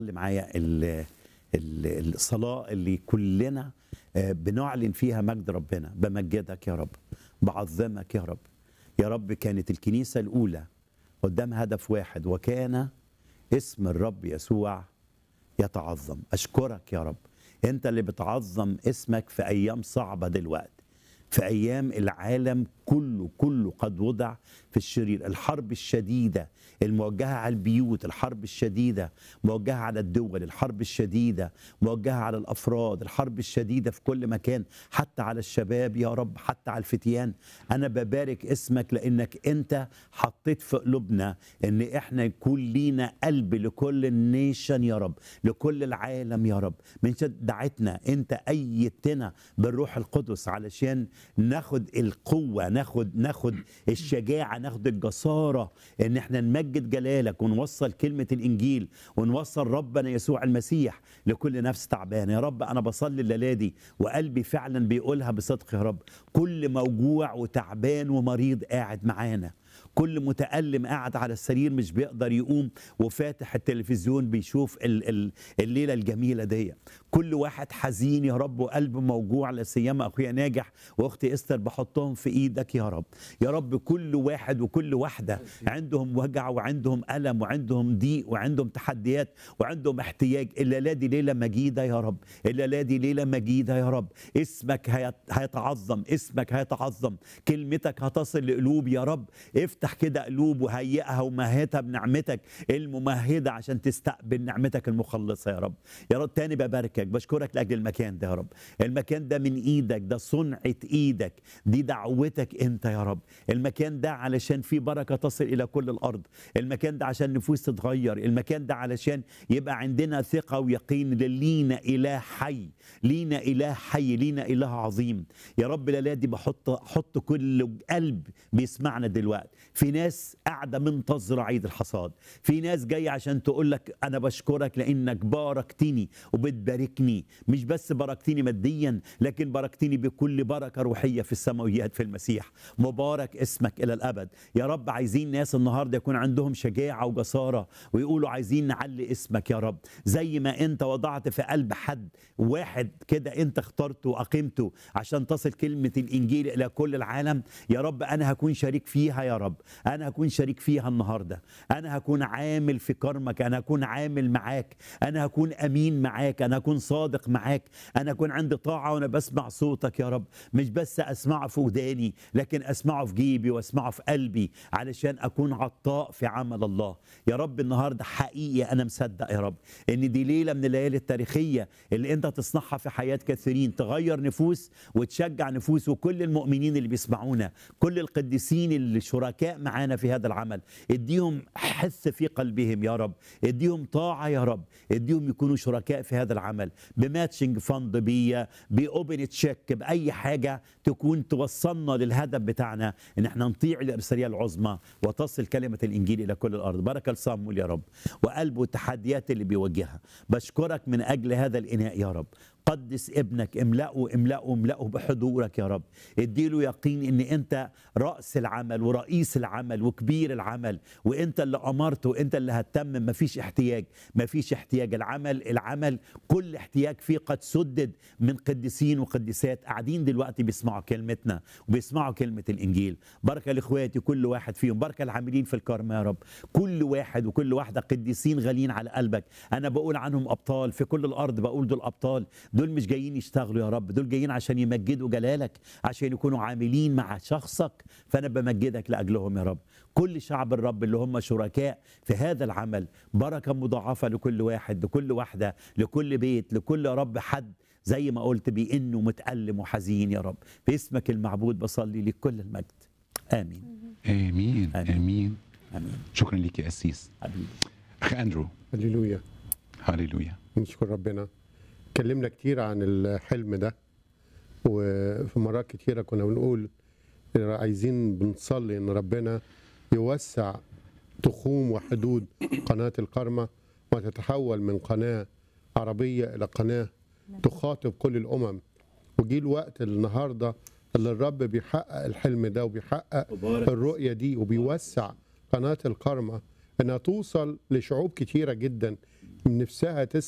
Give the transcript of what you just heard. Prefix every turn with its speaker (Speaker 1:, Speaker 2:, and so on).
Speaker 1: اللي معايا ال- ال- الصلاة اللي كلنا آه، بنعلن فيها مجد ربنا بمجدك يا رب بعظمك يا رب يا رب كانت الكنيسة الأولى قدام هدف واحد وكان اسم الرب يسوع يتعظم أشكرك يا رب أنت اللي بتعظم اسمك في أيام صعبة دلوقتي في أيام العالم كله كله قد وضع في الشرير الحرب الشديدة الموجهة على البيوت الحرب الشديدة موجهة على الدول الحرب الشديدة موجهة على الأفراد الحرب الشديدة في كل مكان حتى على الشباب يا رب حتى على الفتيان أنا ببارك اسمك لأنك أنت حطيت في قلوبنا أن إحنا يكون لينا قلب لكل النيشن يا رب لكل العالم يا رب من شد دعتنا أنت أيدتنا بالروح القدس علشان ناخد القوة ناخد ناخد الشجاعة ناخد الجسارة ان احنا نمجد جلالك ونوصل كلمة الانجيل ونوصل ربنا يسوع المسيح لكل نفس تعبانة يا رب انا بصلي الليلة دي وقلبي فعلا بيقولها بصدق يا رب كل موجوع وتعبان ومريض قاعد معانا كل متألم قاعد على السرير مش بيقدر يقوم وفاتح التلفزيون بيشوف ال- ال- الليلة الجميلة دي كل واحد حزين يا رب وقلبه موجوع لا سيما اخويا ناجح واختي استر بحطهم في ايدك يا رب يا رب كل واحد وكل واحده عندهم وجع وعندهم الم وعندهم ضيق وعندهم تحديات وعندهم احتياج الليله دي ليله مجيده يا رب الليله دي ليله مجيده يا رب اسمك هيت- هيتعظم اسمك هيتعظم كلمتك هتصل لقلوب يا رب افتح كده قلوب وهيئها ومهدها بنعمتك الممهده عشان تستقبل نعمتك المخلصه يا رب يا رب تاني بباركك بشكرك لاجل المكان ده يا رب المكان ده من ايدك ده صنعه ايدك دي دعوتك انت يا رب المكان ده علشان فيه بركه تصل الى كل الارض المكان ده عشان نفوس تتغير المكان ده علشان يبقى عندنا ثقه ويقين لينا اله حي لينا اله حي لينا اله عظيم يا رب الليله دي بحط حط كل قلب بيسمعنا دلوقتي في ناس قاعده منتظره عيد الحصاد في ناس جايه عشان تقول لك انا بشكرك لانك باركتني وبتباركني مش بس باركتني ماديا لكن باركتني بكل بركه روحيه في السماويات في المسيح مبارك اسمك الى الابد يا رب عايزين ناس النهارده يكون عندهم شجاعه وجساره ويقولوا عايزين نعلي اسمك يا رب زي ما انت وضعت في قلب حد واحد كده انت اخترته واقمته عشان تصل كلمه الانجيل الى كل العالم يا رب انا هكون شريك فيها يا رب انا هكون شريك فيها النهارده انا هكون عامل في كرمك انا هكون عامل معاك انا هكون امين معاك انا هكون صادق معاك انا هكون عندي طاعه وانا بسمع صوتك يا رب مش بس اسمعه في وداني لكن اسمعه في جيبي واسمعه في قلبي علشان اكون عطاء في عمل الله يا رب النهارده حقيقي انا مصدق يا رب ان دي ليله من الليالي التاريخيه اللي انت تصنعها في حياه كثيرين تغير نفوس وتشجع نفوس وكل المؤمنين اللي بيسمعونا كل القديسين اللي شركاء معانا في هذا العمل اديهم حس في قلبهم يا رب اديهم طاعه يا رب اديهم يكونوا شركاء في هذا العمل بماتشنج فند بي باوبن تشيك باي حاجه تكون توصلنا للهدف بتاعنا ان احنا نطيع الارساليه العظمى وتصل كلمه الانجيل الى كل الارض بركه لصامويل يا رب وقلبه التحديات اللي بيواجهها بشكرك من اجل هذا الاناء يا رب قدس ابنك املأه املأه املأه بحضورك يا رب اديله يقين ان انت رأس العمل ورئيس العمل وكبير العمل وانت اللي امرته انت اللي هتتمم مفيش احتياج مفيش احتياج العمل العمل كل احتياج فيه قد سدد من قديسين وقديسات قاعدين دلوقتي بيسمعوا كلمتنا وبيسمعوا كلمة الانجيل بركة لاخواتي كل واحد فيهم بركة العاملين في الكرم يا رب كل واحد وكل واحدة قديسين غاليين على قلبك انا بقول عنهم ابطال في كل الارض بقول دول ابطال دول مش جايين يشتغلوا يا رب دول جايين عشان يمجدوا جلالك عشان يكونوا عاملين مع شخصك فانا بمجدك لاجلهم يا رب كل شعب الرب اللي هم شركاء في هذا العمل بركه مضاعفه لكل واحد لكل واحده لكل بيت لكل يا رب حد زي ما قلت بانه متالم وحزين يا رب باسمك المعبود بصلي لك كل المجد امين
Speaker 2: امين
Speaker 1: آمين.
Speaker 2: امين
Speaker 1: امين
Speaker 2: شكرا ليك يا قسيس
Speaker 1: حبيبي
Speaker 2: اخ اندرو
Speaker 3: هللويا
Speaker 2: هللويا
Speaker 3: نشكر ربنا اتكلمنا كتير عن الحلم ده وفي مرات كتيرة كنا بنقول عايزين بنصلي ان ربنا يوسع تخوم وحدود قناة القرمة وتتحول من قناة عربية إلى قناة تخاطب كل الأمم وجي الوقت النهاردة اللي الرب بيحقق الحلم ده وبيحقق
Speaker 1: مبارك.
Speaker 3: الرؤية دي وبيوسع قناة القرمة إنها توصل لشعوب كتيرة جدا من نفسها تسمع